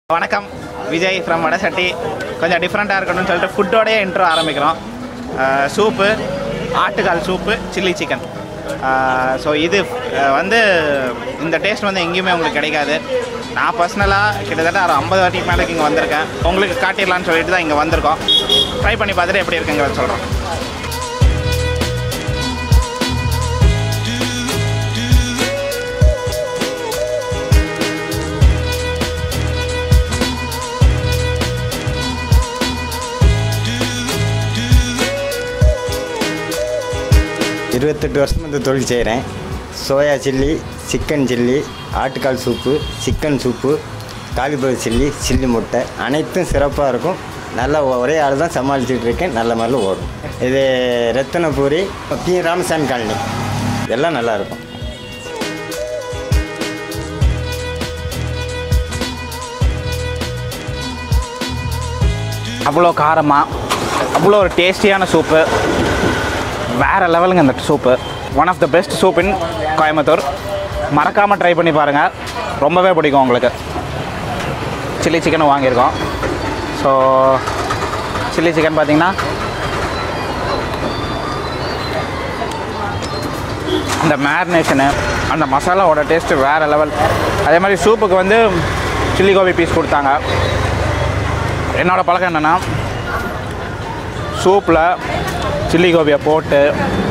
வணக்கம் விஜய் ஃப்ரம் வடசட்டி கொஞ்சம் டிஃப்ரெண்ட்டாக இருக்கணும்னு சொல்லிட்டு ஃபுட்டோடய இன்ட்ரோ ஆரம்பிக்கிறோம் சூப்பு ஆட்டுக்கால் சூப்பு சில்லி சிக்கன் ஸோ இது அஹ், வந்து இந்த டேஸ்ட் வந்து எங்கேயுமே உங்களுக்கு கிடைக்காது நான் பர்சனலாக கிட்டத்தட்ட ஒரு ஐம்பது வாட்டிக்கு மேலே இங்கே வந்திருக்கேன் உங்களுக்கு காட்டிடலான்னு சொல்லிட்டு தான் இங்கே வந்திருக்கோம் ட்ரை பண்ணி பார்த்துட்டு எப்படி இருக்குங்கிறத சொல்கிறோம் இருபத்தெட்டு வருஷம் இந்த தொழில் செய்கிறேன் சோயா சில்லி சிக்கன் சில்லி ஆட்டுக்கால் soup chicken soup cauliflower chilli chilli முட்டை அனைத்தும் சிறப்பாக இருக்கும் நல்லா ஒரே ஆள் தான் சமாளிச்சுட்டு இருக்கேன் நல்ல மாதிரில ஓடும் இது ரத்தனபூரி பி ராமசாமி காலனி எல்லாம் நல்லா இருக்கும் அவ்வளோ காரமாக அவ்வளோ ஒரு டேஸ்டியான சூப்பு வேறு லெவலுங்க இந்த soup one of the best soup in Coimbatore மறக்காமல் ட்ரை பண்ணி பாருங்கள் ரொம்பவே பிடிக்கும் உங்களுக்கு சில்லி சிக்கனும் வாங்கியிருக்கோம் ஸோ சில்லி சிக்கன் பார்த்தீங்கன்னா அந்த மேரினேஷனு அந்த மசாலாவோட டேஸ்ட்டு வேறு லெவல் அதே மாதிரி சூப்புக்கு வந்து சில்லி கோபி பீஸ் கொடுத்தாங்க என்னோட பழக்கம் என்னென்னா சூப்பில் சில்லி கோபியை போட்டு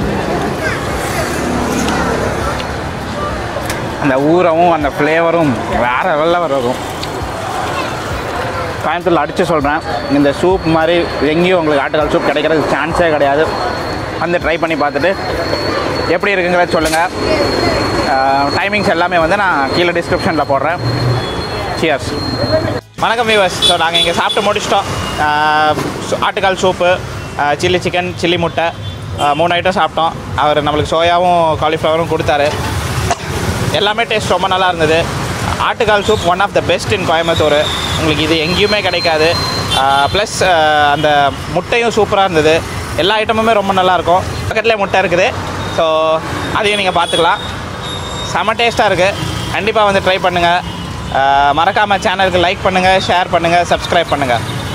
அந்த ஊறவும் அந்த ஃப்ளேவரும் வேறு லெவலில் இருக்கும் கோயம்புத்தூரில் அடித்து சொல்கிறேன் இந்த சூப் மாதிரி எங்கேயும் உங்களுக்கு ஆட்டுக்கால் சூப் கிடைக்கிறது சான்ஸே கிடையாது வந்து ட்ரை பண்ணி பார்த்துட்டு எப்படி இருக்குங்கிறத சொல்லுங்கள் டைமிங்ஸ் எல்லாமே வந்து நான் கீழே டிஸ்கிரிப்ஷனில் போடுறேன் சியர்ஸ் வணக்கம் வியூவர்ஸ் ஸோ நாங்கள் இங்கே சாப்பிட்டு முடிச்சிட்டோம் ஆஹ் சு- ஆட்டுக்கால் சூப்பு சில்லி சிக்கன் சில்லி முட்டை ஆஹ் மூணு ஐட்டம் சாப்பிட்டோம் அவர் நம்மளுக்கு சோயாவும் காலிஃப்ளவரும் கொடுத்தாரு எல்லாமே டேஸ்ட் ரொம்ப நல்லா இருந்தது ஆட்டுக்கால் soup one of the best in Coimbatore உங்களுக்கு இது எங்கேயுமே கிடைக்காது ப்ளஸ் அந்த முட்டையும் சூப்பராக இருந்தது எல்லா ஐட்டமுமே ரொம்ப நல்லாயிருக்கும் பக்கத்துலேயே முட்டை இருக்குது ஸோ அதையும் நீங்கள் பார்த்துக்கலாம் செம டேஸ்ட்டாக இருக்குது கண்டிப்பாக வந்து ட்ரை பண்ணுங்கள் மறக்காமல் சேனலுக்கு லைக் பண்ணுங்கள் ஷேர் பண்ணுங்கள் சப்ஸ்கிரைப் பண்ணுங்கள்